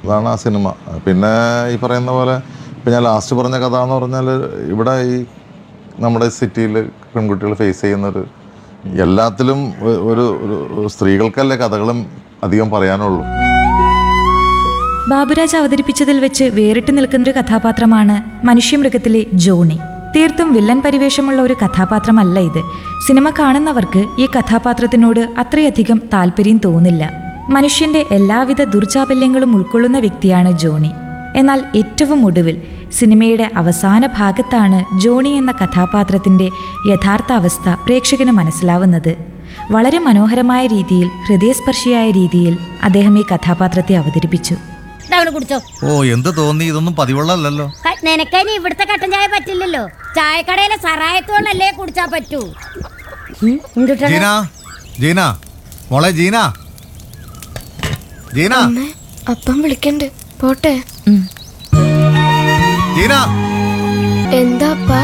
അതാണ് ആ സിനിമ പിന്നെ ഈ പറയുന്ന പോലെ ഇപ്പം ഞാൻ ലാസ്റ്റ് പറഞ്ഞ കഥ എന്ന് പറഞ്ഞാൽ ഇവിടെ ഈ നമ്മുടെ സിറ്റിയിൽ പെൺകുട്ടികൾ ഫേസ് ചെയ്യുന്നൊരു എല്ലാത്തിലും ഒ- ഒരു ഒരു സ്ത്രീകൾക്കല്ലേ കഥകളും അധികം പറയാനുള്ളൂ ബാബുരാജ് അവതരിപ്പിച്ചതിൽ വെച്ച് വേറിട്ട് നിൽക്കുന്നൊരു കഥാപാത്രമാണ് മനുഷ്യമൃഗത്തിലെ ജോണി തീർത്തും വില്ലൻ പരിവേഷമുള്ള ഒരു കഥാപാത്രമല്ല ഇത് സിനിമ കാണുന്നവർക്ക് ഈ കഥാപാത്രത്തിനോട് അത്രയധികം താല്പര്യം തോന്നില്ല മനുഷ്യന്റെ എല്ലാവിധ ദുർചാപല്യങ്ങളും ഉൾക്കൊള്ളുന്ന വ്യക്തിയാണ് ജോണി എന്നാൽ ഏറ്റവും ഒടുവിൽ സിനിമയുടെ അവസാന ഭാഗത്താണ് ജോണി എന്ന കഥാപാത്രത്തിന്റെ യഥാർത്ഥ അവസ്ഥ പ്രേക്ഷകന് മനസ്സിലാവുന്നത് വളരെ മനോഹരമായ രീതിയിൽ ഹൃദയസ്പർശിയായ രീതിയിൽ അദ്ദേഹം ഈ കഥാപാത്രത്തെ അവതരിപ്പിച്ചു ഇതവള് കുടിച്ചോ ഓ എന്ത് തോന്നി ഇതൊന്നും പതിവുള്ളല്ലോ ക- നിനക്കതിന് ഇവിടുത്തെ കട്ടൻ ചായ പറ്റില്ലല്ലോ ചായക്കടയിലെ സറായത്തോണ്ടല്ലേ കുടിച്ചാ പറ്റൂ ഉം, എന്തുട്ടാ ജീന ജീന മോളെ ജീന ജീന അമ്മേ അപ്പം വിളിക്കണ്ട് പോട്ടെ ജീന എന്താ അപ്പാ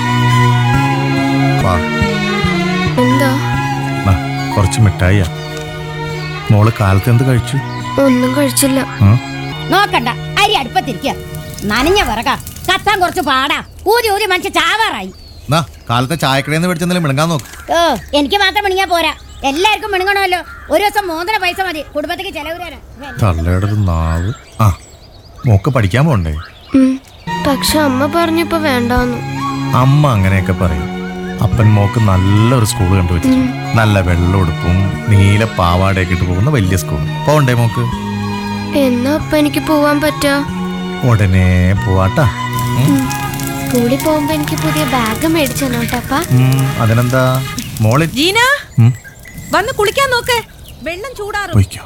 വാ, എന്താ നാ, കുറച്ച് മിഠായിയാ മോള് കാലത്ത് എന്ത് കഴിച്ചു ഒന്നും കഴിച്ചില്ല ഉം? നോക്കണ്ട അരി അടുപ്പത്തിരിക്കുക നനഞ്ഞ വിറക കത്താൻ കുറച്ച് പാടാ ഊതി ഊതി മനുഷ്യ ചാവാറായി നാ കാലത്തെ ചായക്കടയിൽ നിന്ന് മേടിച്ചെന്തെങ്കിലും മിണങ്ങാൻ നോക്ക് ഓ എനിക്ക് മാത്രം മിണിങ്ങാ പോരാ എല്ലാവർക്കും മിണുങ്ങണമല്ലോ ഒരു ദിവസം മൂന്നര പൈസ മതി കുടുംബത്തേക്ക് ചെലവ് തരാൻ തള്ളയുടെ ഒരു നാവ് ആ മോക്ക് പഠിക്കാൻ പോണ്ടേ ഉം. പക്ഷെ അമ്മ പറഞ്ഞപ്പോ വേണ്ടാന്നു അമ്മ അങ്ങനെയൊക്കെ പറയും അപ്പൻ മോക്ക് നല്ലൊരു സ്കൂൾ കണ്ടുവച്ചു നല്ല വെള്ളമെടുപ്പും നീല പാവാടയൊക്കെ ഇട്ട് പോകുന്ന വലിയ സ്കൂൾ പോണ്ടേ മോക്ക് എന്നാ അപ്പ എനിക്ക് പോവാൻ പറ്റാ ഉടനെ പോവാട്ടാ ഉം. സ്കൂളിൽ പോകുമ്പോ എനിക്ക് പുതിയ ബാഗ് മേടിച്ചു തന്നോട്ടപ്പ ഉം, അതിനെന്താ മോളെ ജീന ഉം, വന്ന് കുളിക്കാൻ നോക്ക് വെള്ളം ചൂടാറും പോയിക്കോ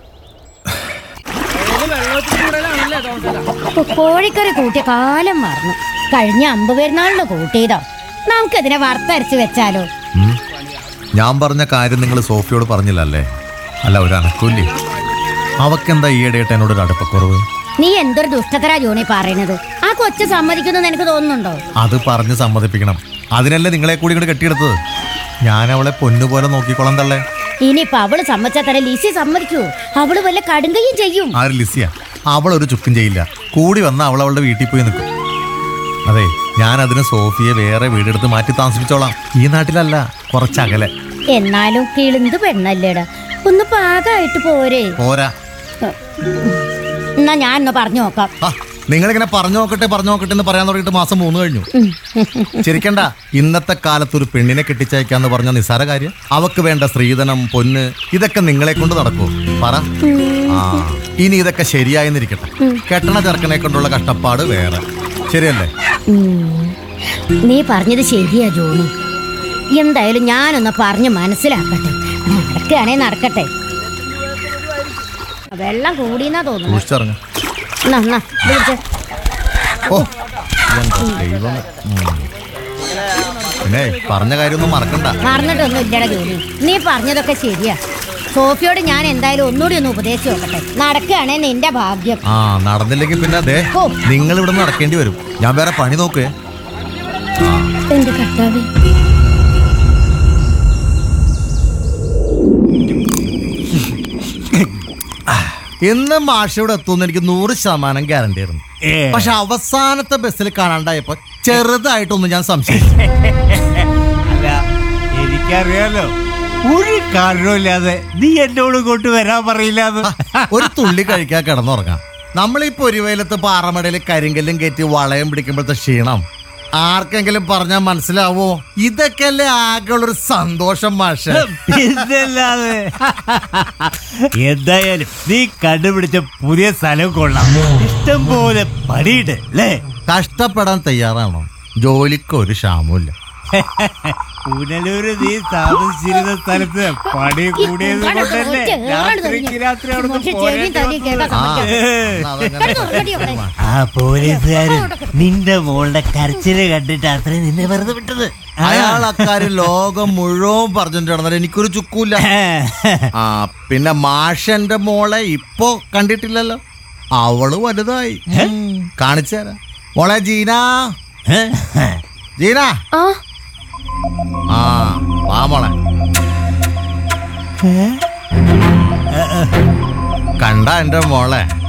കോഴിക്കറി കൂട്ടിയ കാലം മറന്നു കഴിഞ്ഞ അമ്പ് പെരുന്നാളിന് കൂട്ടിയതോ നമുക്കതിനെ വറുത്തരച്ച് വെച്ചാലോ ഉം. ഞാൻ പറഞ്ഞ കാര്യം നിങ്ങൾ സോഫിയോട് പറഞ്ഞില്ലല്ലേ അല്ല ഒരു അനക്കൂല്ലേ അവക്കെന്താ ഈയിടെയായിട്ട് എന്നോട് ഒരു അടുപ്പക്കുറവ് നീ എന്തൊരു ദുഷ്ടത്തരാ ജോണി പറയണത് ആ കൊച്ചു സമ്മതിക്കുന്നു എനിക്ക് തോന്നുന്നുണ്ടോ അത് പറഞ്ഞ് സമ്മതിപ്പിക്കണം അതിനല്ലേ നിങ്ങളെ കൂടി ഇങ്ങോട്ട് കെട്ടിയെടുത്തത് ഞാൻ അവളെ പൊന്നുപോലെ നോക്കിക്കോളാം തള്ളേ ഇനിയിപ്പൊ അവള് സമ്മതിച്ചാ തല ലിസി സമ്മതിക്കൂ അവള് വല്ല കടുങ്കയും ചെയ്യും ആര് ലിസിയ അവൾ ഒരു ചുക്കും ചെയ്യില്ല കൂടി വന്ന അവൾ അവളുടെ വീട്ടിൽ പോയി നിൽക്കും അതെ ഞാൻ അതിന് സോഫിയെ വേറെ വീടെടുത്ത് മാറ്റി താമസിപ്പിച്ചോളാം ഈ നാട്ടിലല്ല കുറച്ചകലെ എന്നാലും കിളിന്ത് പെണ്ണല്ലേടാ ഒന്ന് പാകമായിട്ട് പോരെ പോരാ എന്നാ ഞാൻ ഒന്ന് പറഞ്ഞു നോക്കാം ആ, നിങ്ങളിങ്ങനെ പറഞ്ഞു നോക്കട്ടെ പറഞ്ഞു നോക്കട്ടെ എന്ന് പറയാൻ തുടങ്ങിയിട്ട് മാസം മൂന്ന് കഴിഞ്ഞു ചിരിക്കണ്ട ഇന്നത്തെ കാലത്ത് ഒരു പെണ്ണിനെ കെട്ടിച്ചയക്കാന്ന് പറഞ്ഞ നിസ്സാര കാര്യം അവക്ക് വേണ്ട സ്ത്രീധനം പൊന്ന് ഇതൊക്കെ നിങ്ങളെ കൊണ്ട് നടക്കൂ പറ ആ ഇനി ഇതൊക്കെ ശരിയായെന്നിരിക്കട്ടെ കെട്ടണ ചെറുക്കനെ കൊണ്ടുള്ള കഷ്ടപ്പാട് വേറെ ശരിയല്ലേ ഉം. നീ പറഞ്ഞത് ശരിയാ ജോണി എന്തായാലും ഞാനൊന്ന് പറഞ്ഞ് മനസ്സിലാക്കട്ടെ നടക്കുകയാണെ നടക്കട്ടെ വെള്ളം കൂടിയെന്നാ തോന്നുന്നു സൂക്ഷിച്ചറിഞ്ഞു എന്നാ, എന്നാ, ഇത് പിടിച്ചേ. ഓ ഇതെന്താ ദൈവമേ. ഉം. പിന്നെ പറഞ്ഞ കാര്യമൊന്നും മറക്കണ്ട മറന്നിട്ടൊന്നും ഇല്ലടാ ജോലി നീ പറഞ്ഞതൊക്കെ ശരിയാ സോഫിയോട് ഞാൻ എന്തായാലും ഒന്നുകൂടി ഒന്ന് ഉപദേശിച്ച് നോക്കട്ടെ നടക്കുകയാണെ നിന്റെ ഭാഗ്യം ആ നടന്നില്ലെങ്കിൽ പിന്നെ അതെ ഓ. നിങ്ങൾ ഇവിടെ നടക്കേണ്ടി വരും ഞാൻ വേറെ പണി നോക്കേ എന്റെ കർത്താവേ ഇന്ന് മാഷയോട് എത്തുമെന്ന് എനിക്ക് നൂറ് ശതമാനം ഗ്യാരണ്ടി ആയിരുന്നു പക്ഷെ അവസാനത്തെ ബസ്സിൽ കാണാണ്ടായപ്പോ ചെറുതായിട്ടൊന്നും ഞാൻ സംശയിച്ചു അല്ല എനിക്കറിയാലോ ഒരു കാരണമില്ലാതെ നീ എന്നോട് കൊണ്ട് വരാൻ പറയില്ലാന്ന് ഒരു തുള്ളി കഴിക്കാൻ കിടന്നുറങ്ങാം നമ്മൾ ഈ പൊരിവയിലത്ത് പാറമടയിൽ കരിങ്കല്ലും കയറ്റി വളയം പിടിക്കുമ്പോഴത്തെ ക്ഷീണം ആർക്കെങ്കിലും പറഞ്ഞാൽ മനസ്സിലാവോ ഇതൊക്കെയല്ലേ ആകെയുള്ളൊരു സന്തോഷം മാഷ പിന്നല്ലാതെ എന്തായാലും നീ കണ്ടുപിടിച്ച പുതിയ സ്ഥലം കൊള്ളാം ഇഷ്ടം പോലെ പണിയുണ്ട് അല്ലേ കഷ്ടപ്പെടാൻ തയ്യാറാണോ ജോലിക്ക് ഒരു ക്ഷാമമില്ല പുനലൂര് നീ താമസിച്ചിരുന്ന സ്ഥലത്ത് പണി കൂടിയത് ഈ കൊണ്ട് തന്നെ ഒറ്റ ഏറാണ് രാത്രിക്ക് തുടങ്ങി. രാത്രി അവിടെ മനുഷ്യ ചെവിയും പോരേണ്ടി തലയും കേൾക്കാൻ ആ, സമ്മതിക്കാതെ. അതങ്ങനെ കിടന്ന് ഉറങ്ങടി അവിടെ. ആ പോലീസുകാരൻ നിന്റെ മോളുടെ കരച്ചില് കണ്ടിട്ട് അത്രയും നിന്നെ വെറുതെ വിട്ടത് അയാൾ അക്കാര്യം ലോകം മുഴുവൻ പറഞ്ഞിട്ട് നടന്നാലും എനിക്കൊരു ചുക്കൂല്ല ആ പിന്നെ മാഷന്റെ മോളെ ഇപ്പോ കണ്ടിട്ടില്ലല്ലോ അവള് വലുതായി കാണിച്ചു തരാം മോളെ ജീന ജീന ആ ആ വാ മോളെ കണ്ട എന്റെ മോളെ